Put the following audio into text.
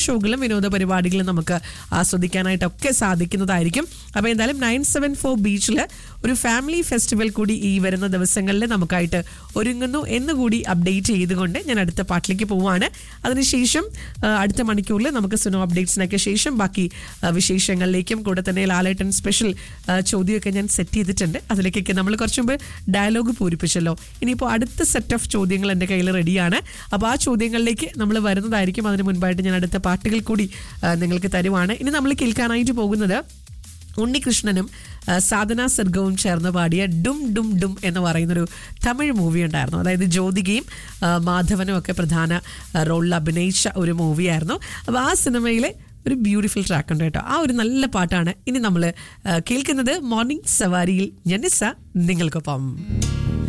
ഷോകളും വിനോദ പരിപാടികളും നമുക്ക് ആസ്വദിക്കാനായിട്ടൊക്കെ സാധിക്കുന്നതായിരിക്കും അപ്പോൾ എന്തായാലും നയൻ സെവൻ ഫോർ ബീച്ചിൽ ഒരു ഫാമിലി ഫെസ്റ്റിവൽ കൂടി ഈ വരുന്ന ദിവസങ്ങളിൽ നമുക്കായിട്ട് ഒരുങ്ങുന്നു എന്നുകൂടി അപ്ഡേറ്റ് ചെയ്തുകൊണ്ട് ഞാൻ അടുത്ത പാട്ടിലേക്ക് പോവാണ് അതിനുശേഷം ആ, അടുത്ത മണിക്കൂറിൽ നമുക്ക് സുനോ അപ്ഡേറ്റ്സിനൊക്കെ ശേഷം ബാക്കി ആ, വിശേഷങ്ങളിലേക്കും കൂടെ തന്നെ ലാലേട്ടൻ സ്പെഷ്യൽ ആ, ചോദ്യമൊക്കെ ഞാൻ സെറ്റ് ചെയ്തിട്ടുണ്ട് അതിലേക്കൊക്കെ നമ്മൾ കുറച്ച് മുമ്പ് ഡയലോഗ് പൂരിപ്പിച്ചല്ലോ ഇനിയിപ്പോൾ അടുത്ത സെറ്റ് ഓഫ് ചോദ്യങ്ങൾ എൻ്റെ കയ്യിൽ റെഡിയാണ് അപ്പോൾ ആ ചോദ്യങ്ങളിലേക്ക് നമ്മൾ വരുന്നതായിരിക്കും അതിന് മുൻപായിട്ട് ഞാൻ അടുത്ത പാട്ടുകൾ കൂടി ആ, നിങ്ങൾക്ക് തരുവാണ് ഇനി നമ്മൾ കേൾക്കാനായിട്ട് പോകുന്നത് ഉണ്ണികൃഷ്ണനും ആ, സാധന സർഗവും ചേർന്ന് പാടിയ ഡും ഡും ഡും എന്ന് പറയുന്നൊരു തമിഴ് മൂവി ഉണ്ടായിരുന്നു അതായത് ജ്യോതികയും ആ, മാധവനും ഒക്കെ പ്രധാന ആ, റോളിൽ അഭിനയിച്ച ഒരു മൂവിയായിരുന്നു അപ്പോൾ ആ സിനിമയിലെ ഒരു ബ്യൂട്ടിഫുൾ ട്രാക്ക് ഉണ്ട് കേട്ടോ ആ ഒരു നല്ല പാട്ടാണ് ഇനി നമ്മൾ കേൾക്കുന്നത് മോർണിംഗ് സവാരിയിൽ ജനിസ നിങ്ങൾക്കൊപ്പം